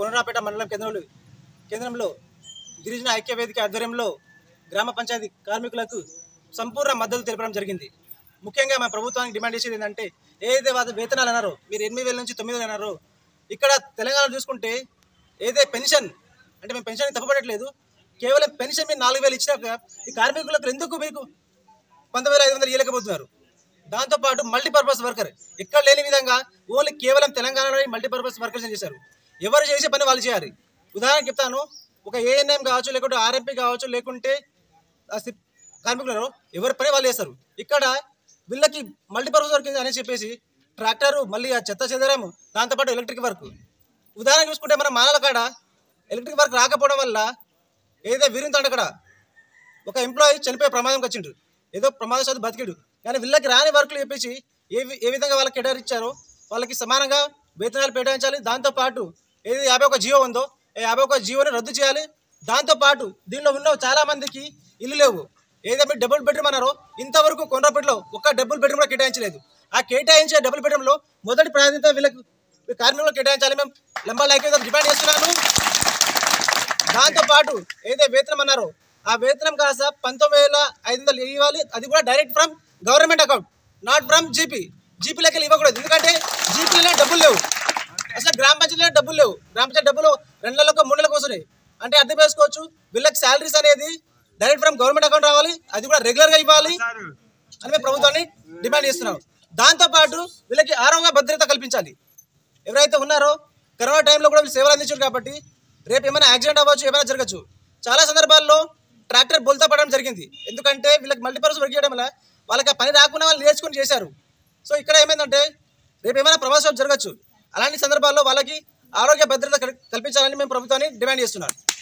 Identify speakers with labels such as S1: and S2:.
S1: కొనరాపేట మండలం కేంద్రంలో కేంద్రంలో గిరిజన ఐక్య వేదిక ఆధ్వర్యంలో గ్రామ పంచాయతీ కార్మికులకు సంపూర్ణ మద్దతు తెలపడం జరిగింది ముఖ్యంగా మా ప్రభుత్వానికి డిమాండ్ చేసేది ఏంటంటే ఏదైతే వాళ్ళ వేతనాలు అన్నారో మీరు ఎనిమిది వేల నుంచి తొమ్మిది వేలు అన్నారో ఇక్కడ తెలంగాణ చూసుకుంటే ఏదైతే పెన్షన్ అంటే మేము పెన్షన్ తప్పబడట్లేదు కేవలం పెన్షన్ మీరు నాలుగు వేలు ఇచ్చినాక ఈ కార్మికులకు ఎందుకు మీకు పంతొమ్మిది వేల ఐదు వందలు ఇవ్వలేకపోతున్నారు దాంతోపాటు మల్టీపర్పస్ వర్కర్ ఎక్కడ లేని విధంగా ఓన్లీ కేవలం తెలంగాణలో మల్టీపర్పస్ వర్కర్స్ చేశారు ఎవరు చేసే పని వాళ్ళు చేయాలి ఉదాహరణకు చెప్తాను ఒక ఏఎన్ఎం కావచ్చు లేకుంటే ఆర్ఎంపీ కావచ్చు లేకుంటే ఆ సిప్ కార్మికులు ఎవరి పని వాళ్ళు చేస్తారు ఇక్కడ వీళ్ళకి మల్టీపర్పస్ వర్క్ అని చెప్పేసి ట్రాక్టరు మళ్ళీ ఆ చెత్త చెదరము దాంతోపాటు ఎలక్ట్రిక్ వర్క్ ఉదాహరణ చూసుకుంటే మన మానల కాడ ఎలక్ట్రిక్ వర్క్ రాకపోవడం వల్ల ఏదైతే వీరింతాడు అక్కడ ఒక ఎంప్లాయీ చనిపోయే ప్రమాదంకి వచ్చిండు ఏదో ప్రమాదశాత్తు బతికిడు కానీ వీళ్ళకి రాని వర్క్లు చెప్పేసి ఏ వి- ఏ విధంగా వాళ్ళకి కేటాయించారో వాళ్ళకి సమానంగా వేతనాలు కేటాయించాలి దాంతోపాటు ఏది యాభై ఒక జీవో ఉందో ఈ యాభై ఒక జీవోని రద్దు చేయాలి దాంతోపాటు దీనిలో ఉన్న చాలా మందికి ఇల్లు లేవు ఏదైతే డబుల్ బెడ్రూమ్ అన్నారో ఇంతవరకు కొండ్రపేటలో ఒక్క డబుల్ బెడ్రూమ్ కూడా కేటాయించలేదు ఆ కేటాయించే డబుల్ బెడ్రూమ్లో మొదటి ప్రాధాన్యత వీళ్ళకి కార్మికులకు కేటాయించాలి మేము లంబాల ఐక్యత డిమాండ్ చేస్తున్నాను దాంతో పాటు ఏదైతే వేతనం అన్నారో ఆ వేతనం కాస్త పంతొమ్మిది వేల ఐదు వందలు ఇవ్వాలి అది కూడా direct from government account not from GP GP లెక్కలు ఇవ్వకూడదు ఎందుకంటే జీపీలో డబ్బులు లేవు అసలు గ్రామ పంచాయతీలో డబ్బులు లేవు గ్రామ పంచాయతీ డబ్బులు రెండు నెలలకు మూడు నెలలకు వస్తున్నాయి అంటే అర్థం చేసుకోవచ్చు వీళ్ళకి శాలరీస్ అనేది డైరెక్ట్ ఫ్రమ్ గవర్నమెంట్ అకౌంట్ రావాలి అది కూడా రెగ్యులర్గా ఇవ్వాలి అని మేము ప్రభుత్వాన్ని డిమాండ్ చేస్తున్నాం దాంతోపాటు వీళ్ళకి ఆరోగ్య భద్రత కల్పించాలి ఎవరైతే ఉన్నారో కరోనా టైంలో కూడా వీళ్ళు సేవలు అందించారు కాబట్టి రేపు ఏమైనా యాక్సిడెంట్ అవ్వచ్చు ఏమైనా జరగచ్చు చాలా సందర్భాల్లో ట్రాక్టర్ బోల్తా పడడం జరిగింది ఎందుకంటే వీళ్ళకి మల్టీపర్పస్ వర్క్ చేయడం వల్ల వాళ్ళకి ఆ పని రాకుండా వాళ్ళు నేర్చుకుని చేశారు సో ఇక్కడ ఏమైందంటే రేపు ఏమైనా ప్రమాదం జరగచ్చు అలాంటి సందర్భాల్లో వాళ్ళకి ఆరోగ్య భద్రత కల్- కల్పించాలని మేము ప్రభుత్వాన్ని డిమాండ్ చేస్తున్నాం